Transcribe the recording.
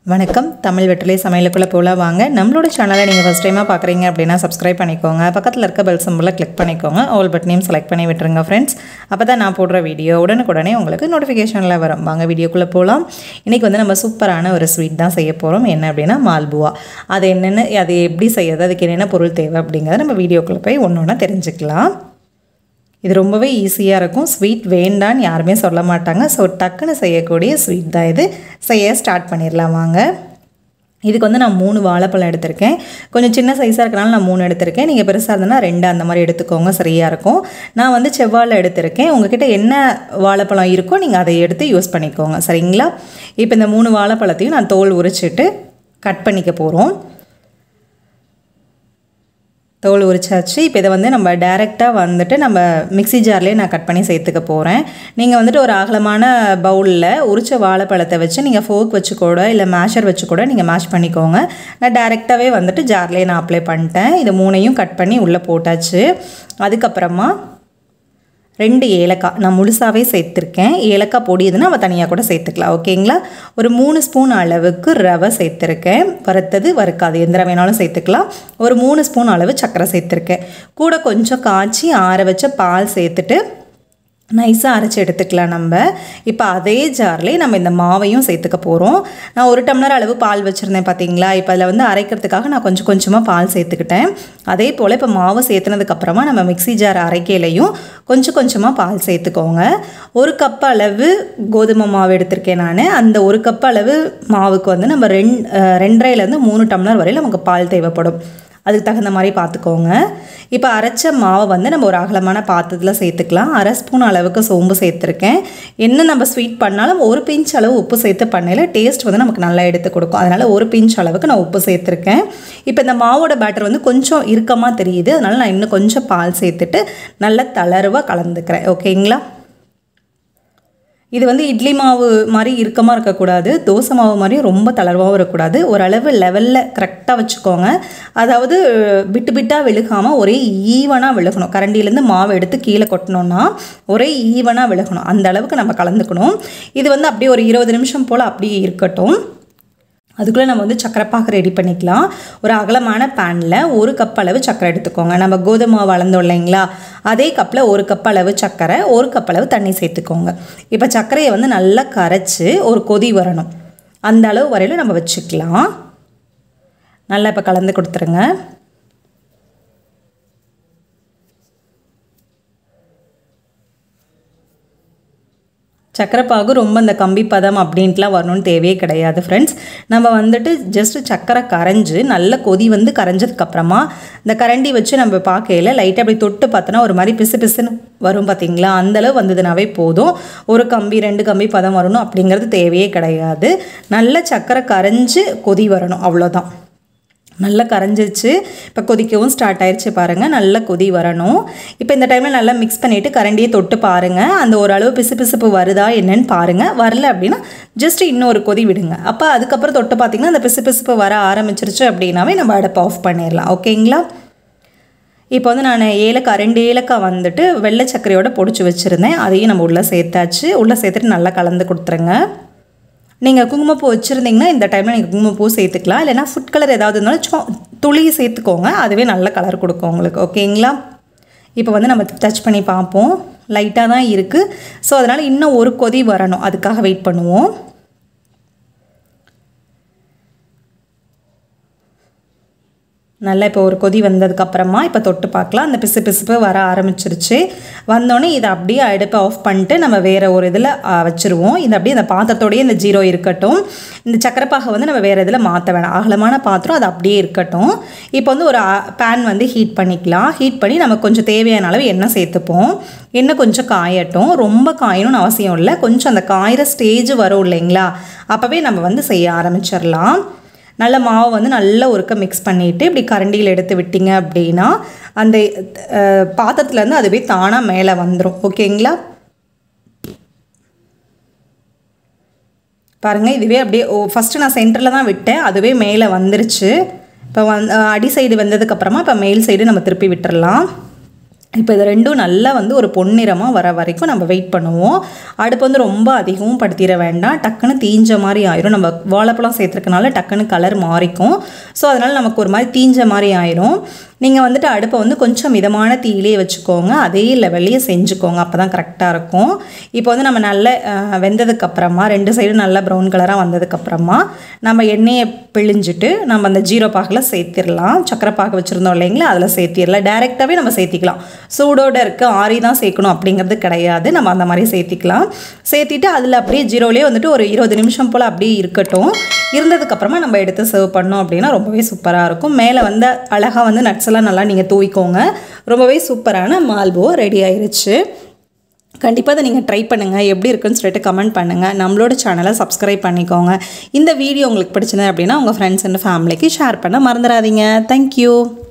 வணக்கம் தமிழ் வெற்றிலை சமையலுக்குள்ளே போகலாம் வாங்க நம்மளோட சேனலை நீங்கள் ஃபஸ்ட் டைமாக பார்க்குறீங்க அப்படின்னா சப்ஸ்கிரைப் பண்ணிக்கோங்க பக்கத்தில் இருக்க பெல் சிம்பிளில் கிளிக் பண்ணிக்கோங்க ஆல் பட்டனையும் செலக்ட் பண்ணி விட்டுருங்க ஃப்ரெண்ட்ஸ் அப்போ தான் நான் போடுற வீடியோ உடனுக்குடனே உங்களுக்கு நோட்டிஃபிகேஷனில் வரும் வாங்க வீடியோக்குள்ளே போகலாம் இன்றைக்கி வந்து நம்ம சூப்பரான ஒரு ஸ்வீட் தான் செய்ய போகிறோம் என்ன அப்படின்னா மால்புவா அது என்னென்னு அது எப்படி செய்யறது அதுக்கு என்னென்ன பொருள் தேவை அப்படிங்கிறத நம்ம வீடியோக்குள்ளே போய் ஒன்று ஒன்றா தெரிஞ்சுக்கலாம் இது ரொம்பவே ஈஸியாக இருக்கும் ஸ்வீட் வேண்டான்னு யாருமே சொல்ல மாட்டாங்க ஸோ டக்குன்னு செய்யக்கூடிய ஸ்வீட் தான் இது செய்ய ஸ்டார்ட் பண்ணிடலாம் வாங்க இதுக்கு வந்து நான் மூணு வாழைப்பழம் எடுத்திருக்கேன் கொஞ்சம் சின்ன சைஸாக இருக்கனால நான் மூணு எடுத்திருக்கேன் நீங்கள் பெருசாக இருந்தனா ரெண்டு அந்த மாதிரி எடுத்துக்கோங்க சரியாக இருக்கும் நான் வந்து செவ்வாழை எடுத்திருக்கேன் உங்ககிட்ட என்ன வாழைப்பழம் இருக்கோ நீங்கள் அதை எடுத்து யூஸ் பண்ணிக்கோங்க சரிங்களா இப்போ இந்த மூணு வாழைப்பழத்தையும் நான் தோல் உரிச்சிட்டு கட் பண்ணிக்க போகிறோம் தோல் உரிச்சாச்சு இப்போ இதை வந்து நம்ம டைரெக்டாக வந்துட்டு நம்ம மிக்ஸி ஜார்லேயே நான் கட் பண்ணி சேர்த்துக்க போகிறேன் நீங்கள் வந்துட்டு ஒரு அகலமான பவுலில் உரிச்ச வாழைப்பழத்தை வச்சு நீங்கள் ஃபோக் வச்சு கூட இல்லை மேஷர் வச்சு கூட நீங்கள் மேஷ் பண்ணிக்கோங்க நான் டைரெக்டாகவே வந்துட்டு ஜார்லேயே நான் அப்ளை பண்ணிட்டேன் இது மூணையும் கட் பண்ணி உள்ளே போட்டாச்சு அதுக்கப்புறமா ரெண்டு ஏலக்காய் நான் முழுசாகவே சேர்த்துருக்கேன் ஏலக்காய் பொடி இதுன்னா நம்ம தனியாக கூட சேர்த்துக்கலாம் ஓகேங்களா ஒரு மூணு ஸ்பூன் அளவுக்கு ரவை சேர்த்துருக்கேன் வறுத்தது வறுக்காது எந்த வேணாலும் சேர்த்துக்கலாம் ஒரு மூணு ஸ்பூன் அளவு சர்க்கரை சேர்த்துருக்கேன் கூட கொஞ்சம் காய்ச்சி ஆற வச்ச பால் சேர்த்துட்டு நைஸாக அரைச்சி எடுத்துக்கலாம் நம்ம இப்போ அதே ஜார்லேயே நம்ம இந்த மாவையும் சேர்த்துக்க போகிறோம் நான் ஒரு டம்ளர் அளவு பால் வச்சுருந்தேன் பார்த்தீங்களா இப்போ அதில் வந்து அரைக்கிறதுக்காக நான் கொஞ்சம் கொஞ்சமாக பால் சேர்த்துக்கிட்டேன் அதே போல் இப்போ மாவு சேர்த்துனதுக்கப்புறமா நம்ம மிக்ஸி ஜார் அரைக்கையிலையும் கொஞ்சம் கொஞ்சமாக பால் சேர்த்துக்கோங்க ஒரு கப் அளவு கோதுமை மாவு எடுத்திருக்கேன் நான் அந்த ஒரு கப் அளவு மாவுக்கு வந்து நம்ம ரெண் ரெண்டரைலேருந்து மூணு டம்ளர் வரையில் நமக்கு பால் தேவைப்படும் அதுக்கு தகுந்த மாதிரி பார்த்துக்கோங்க இப்போ அரைச்ச மாவை வந்து நம்ம ஒரு அகலமான பாத்திரத்தில் சேர்த்துக்கலாம் அரை ஸ்பூன் அளவுக்கு சோம்பு சேர்த்துருக்கேன் என்ன நம்ம ஸ்வீட் பண்ணாலும் ஒரு பிஞ்ச் அளவு உப்பு சேர்த்து பண்ணையில் டேஸ்ட் வந்து நமக்கு நல்லா எடுத்து கொடுக்கும் அதனால் ஒரு பிஞ்ச் அளவுக்கு நான் உப்பு சேர்த்துருக்கேன் இப்போ இந்த மாவோட பேட்டர் வந்து கொஞ்சம் இறுக்கமாக தெரியுது அதனால் நான் இன்னும் கொஞ்சம் பால் சேர்த்துட்டு நல்லா தளர்வாக கலந்துக்கிறேன் ஓகேங்களா இது வந்து இட்லி மாவு மாதிரி இறுக்கமாக இருக்கக்கூடாது தோசை மாவு மாதிரி ரொம்ப தளர்வாகவும் இருக்கக்கூடாது ஓரளவு லெவலில் கரெக்டாக வச்சுக்கோங்க அதாவது விட்டு விட்டாக விழுகாமல் ஒரே ஈவனாக விழுகணும் கரண்டிலேருந்து மாவு எடுத்து கீழே கொட்டினோன்னா ஒரே ஈவனாக விழுகணும் அந்த அளவுக்கு நம்ம கலந்துக்கணும் இது வந்து அப்படியே ஒரு இருபது நிமிஷம் போல் அப்படியே இருக்கட்டும் அதுக்குள்ளே நம்ம வந்து சக்கரைப்பாக ரெடி பண்ணிக்கலாம் ஒரு அகலமான பேனில் ஒரு கப் அளவு சக்கரை எடுத்துக்கோங்க நம்ம கோதுமை வளர்ந்தோம் இல்லைங்களா அதே கப்பில் ஒரு கப் அளவு சக்கரை ஒரு கப் அளவு தண்ணி சேர்த்துக்கோங்க இப்போ சர்க்கரையை வந்து நல்லா கரைச்சி ஒரு கொதி வரணும் அந்த அளவு வரையிலும் நம்ம வச்சுக்கலாம் நல்லா இப்போ கலந்து கொடுத்துருங்க சக்கரைப்பாகு ரொம்ப இந்த கம்பி பதம் அப்படின்ட்டுலாம் வரணும்னு தேவையே கிடையாது ஃப்ரெண்ட்ஸ் நம்ம வந்துட்டு ஜஸ்ட்டு சக்கரை கரைஞ்சு நல்ல கொதி வந்து கரைஞ்சதுக்கப்புறமா இந்த கரண்டி வச்சு நம்ம பார்க்கையில் லைட்டாக அப்படி தொட்டு பார்த்தோன்னா ஒரு மாதிரி பிசு பிசுன்னு வரும் பார்த்தீங்களா அந்தளவு வந்ததுனாவே போதும் ஒரு கம்பி ரெண்டு கம்பி பதம் வரணும் அப்படிங்கிறது தேவையே கிடையாது நல்ல சக்கரை கரைஞ்சு கொதி வரணும் அவ்வளோதான் நல்லா கரைஞ்சிருச்சு இப்போ கொதிக்கவும் ஸ்டார்ட் ஆயிடுச்சு பாருங்கள் நல்லா கொதி வரணும் இப்போ இந்த டைமில் நல்லா மிக்ஸ் பண்ணிவிட்டு கரண்டியை தொட்டு பாருங்கள் அந்த ஓரளவு பிசு பிசுப்பு வருதா என்னன்னு பாருங்கள் வரல அப்படின்னா ஜஸ்ட் இன்னொரு கொதி விடுங்க அப்போ அதுக்கப்புறம் தொட்டு பார்த்திங்கன்னா அந்த பிசு பிசுப்பு வர ஆரம்பிச்சிருச்சு அப்படின்னாவே நம்ம அடுப்பை ஆஃப் பண்ணிடலாம் ஓகேங்களா இப்போ வந்து நான் ஏலக்காய் ரெண்டு ஏலக்காய் வந்துட்டு வெள்ளை சர்க்கரையோட பொடிச்சு வச்சுருந்தேன் அதையும் நம்ம உள்ளே சேர்த்தாச்சு உள்ளே சேர்த்துட்டு நல்லா கலந்து கொடுத்துருங்க நீங்கள் குங்குமப்பூ வச்சுருந்தீங்கன்னா இந்த டைமில் நீங்கள் குங்குமப்பூ சேர்த்துக்கலாம் இல்லைனா ஃபுட் கலர் ஏதாவது இருந்தாலும் சும்மா துளி சேர்த்துக்கோங்க அதுவே நல்ல கலர் கொடுக்கும் உங்களுக்கு ஓகேங்களா இப்போ வந்து நம்ம டச் பண்ணி பார்ப்போம் லைட்டாக தான் இருக்குது ஸோ அதனால் இன்னும் ஒரு கொதி வரணும் அதுக்காக வெயிட் பண்ணுவோம் நல்லா இப்போ ஒரு கொதி வந்ததுக்கப்புறமா இப்போ தொட்டு பார்க்கலாம் அந்த பிசு பிசுப்பு வர ஆரம்பிச்சிருச்சு வந்தோடனே இதை அப்படியே அடுப்பை ஆஃப் பண்ணிட்டு நம்ம வேறு ஒரு இதில் வச்சுருவோம் இது அப்படியே அந்த பாத்திரத்தோடையே இந்த ஜீரோ இருக்கட்டும் இந்த சக்கரைப்பாகை வந்து நம்ம வேறு இதில் மாற்ற வேணாம் அகலமான பாத்திரம் அது அப்படியே இருக்கட்டும் இப்போ வந்து ஒரு பேன் வந்து ஹீட் பண்ணிக்கலாம் ஹீட் பண்ணி நம்ம கொஞ்சம் தேவையான அளவு எண்ணெய் சேர்த்துப்போம் எண்ணெய் கொஞ்சம் காயட்டும் ரொம்ப காயணும்னு அவசியம் இல்லை கொஞ்சம் அந்த காயிற ஸ்டேஜ் வரும் இல்லைங்களா அப்போவே நம்ம வந்து செய்ய ஆரம்பிச்சிடலாம் நல்ல மாவை வந்து நல்லா ஒருக்க மிக்ஸ் பண்ணிவிட்டு இப்படி கரண்டியில் எடுத்து விட்டிங்க அப்படின்னா அந்த பாத்திரத்துலேருந்து அதுவே தானாக மேலே வந்துடும் ஓகேங்களா பாருங்கள் இதுவே அப்படியே ஓ ஃபஸ்ட்டு நான் சென்டரில் தான் விட்டேன் அதுவே மேலே வந்துருச்சு இப்போ வந் அடி சைடு வந்ததுக்கப்புறமா இப்போ மேல் சைடு நம்ம திருப்பி விட்டுறலாம் இப்போ இது ரெண்டும் நல்லா வந்து ஒரு பொன்னிறமாக வர வரைக்கும் நம்ம வெயிட் பண்ணுவோம் அடுப்பு வந்து ரொம்ப அதிகமும் படுத்திட வேண்டாம் டக்குன்னு தீஞ்ச மாதிரி ஆயிரும் நம்ம வாழைப்பழம் சேர்த்துருக்கனால டக்குன்னு கலர் மாறிக்கும் ஸோ அதனால் நமக்கு ஒரு மாதிரி தீஞ்ச மாதிரி ஆயிரும் நீங்கள் வந்துட்டு அடுப்பை வந்து கொஞ்சம் மிதமான தீயிலே வச்சுக்கோங்க அதே லெவல்லையே செஞ்சுக்கோங்க அப்போ தான் கரெக்டாக இருக்கும் இப்போ வந்து நம்ம நல்ல அஹ், வெந்ததுக்கப்புறமா ரெண்டு சைடும் நல்லா ப்ரௌன் கலராக வந்ததுக்கப்புறமா நம்ம எண்ணெயை பிழிஞ்சிட்டு நம்ம அந்த ஜீரோ பாகில் சேர்த்திடலாம் சக்கரை பாகு வச்சுருந்தோம் இல்லைங்களா அதில் சேர்த்திடலாம் டேரெக்டாகவே நம்ம சேர்த்திக்கலாம் சூடோட இருக்க ஆரி தான் சேர்க்கணும் அப்படிங்கிறது கிடையாது நம்ம அந்த மாதிரி சேர்த்திக்கலாம் சேர்த்திட்டு அதில் அப்படியே ஜீரோலேயே வந்துட்டு ஒரு இருபது நிமிஷம் போல் அப்படியே இருக்கட்டும் இருந்ததுக்கப்புறமா நம்ம எடுத்து சர்வ் பண்ணோம் அப்படின்னா ரொம்பவே சூப்பராக இருக்கும் மேலே வந்து அழகாக வந்து நட்ஸ் எல்லாம் நல்லா நீங்கள் தூவிக்கோங்க ரொம்பவே சூப்பரான மால்போ ரெடி ஆயிருச்சு கண்டிப்பாக அதை நீங்கள் ட்ரை பண்ணுங்கள் எப்படி இருக்குன்னு சொல்லிட்டு கமெண்ட் பண்ணுங்கள் நம்மளோட சேனலை சப்ஸ்கிரைப் பண்ணிக்கோங்க இந்த வீடியோ உங்களுக்கு பிடிச்சது அப்படின்னா உங்கள் ஃப்ரெண்ட்ஸ் அண்ட் ஃபேமிலிக்கு ஷேர் பண்ண மறந்துடாதீங்க தேங்க்யூ